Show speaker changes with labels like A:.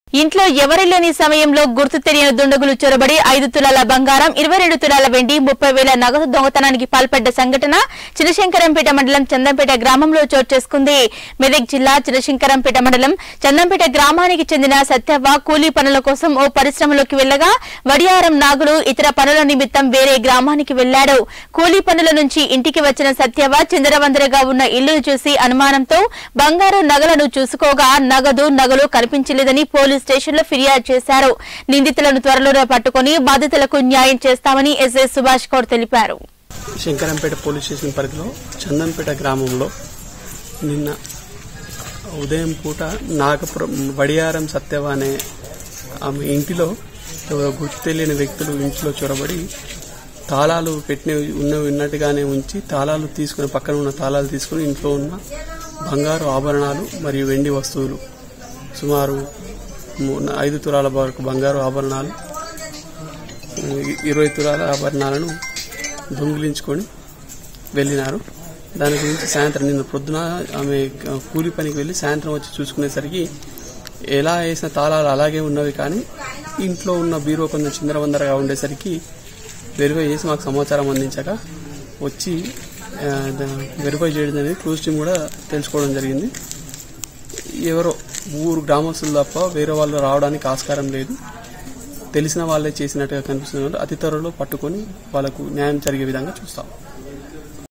A: ఇంట్లో ఎవరి లేని సమయంలో గుర్తు తెలియని దుండగులు చొరబడి ఐదు తులాల బంగారం ఇరవై రెండు తులాల వెండి ముప్పై వేల నగదు దొంగతనానికి పాల్పడ్డ సంఘటన చినశంకరంపేట మండలం చందంపేట గ్రామంలో చోటు చేసుకుంది మెదక్ జిల్లా చినశంకరంపేట మండలం చందంపేట గ్రామానికి చెందిన సత్యవ్వ కూలీ పనుల కోసం ఓ పరిశ్రమలోకి వెళ్లగా వడియారం నాగులు ఇతర పనుల నిమిత్తం వేరే గ్రామానికి వెళ్లాడు కూలీ పనుల నుంచి ఇంటికి వచ్చిన సత్యవ్వ చిందరవందరగా ఉన్న ఇల్లును చూసి అనుమానంతో బంగారు నగలను చూసుకోగా నగదు నగలు కనిపించలేదని పోలీస్ స్టేషన్లో ఫిర్యాదు చేశారు నిందితులను త్వరలోనే పట్టుకుని బాధితులకు న్యాయం చేస్తామని ఎస్ఐ సుభాష్ కౌర్ తెలిపారు
B: శంకరంపేట పోలీస్ స్టేషన్ పరిధిలో చందంపేట గ్రామంలో నిన్న ఉదయం పూట నాగపురం వడియారం సత్యవ అనే ఆమె ఇంటిలో ఎవరో గుర్తు తెలియని వ్యక్తులు ఇంట్లో చొరబడి తాళాలు పెట్టినవి ఉన్నవి ఉన్నట్టుగానే ఉంచి తాళాలు తీసుకుని పక్కన ఉన్న తాళాలు తీసుకుని ఇంట్లో ఉన్న బంగారు ఆభరణాలు మరియు వెండి వస్తువులు సుమారు ము- ఐదు తులాల వరకు బంగారు ఆభరణాలు ఇరవై తులాల ఆభరణాలను దొంగిలించుకొని వెళ్ళినారు దాని గురించి సాయంత్రం నిన్న ప్రొద్దున ఆమె కూలి పనికి వెళ్ళి సాయంత్రం వచ్చి చూసుకునేసరికి ఎలా వేసిన తాళాలు అలాగే ఉన్నవి కానీ ఇంట్లో ఉన్న బీరో కొంచెం చిందరవందరగా ఉండేసరికి వెరిఫై చేసి మాకు సమాచారం అందించాక వచ్చి ఆ, ద- వెరిఫై చేయడం అనేది క్రూజ్ టీం కూడా తెలుసుకోవడం జరిగింది ఎవరో ఊరు గ్రామస్తులు తప్ప వేరే వాళ్ళు రావడానికి ఆస్కారం లేదు తెలిసిన వాళ్ళే చేసినట్టుగా కనిపిస్తున్నారు అతి త్వరలో పట్టుకొని వాళ్ళకు న్యాయం జరిగే విధంగా చూస్తాం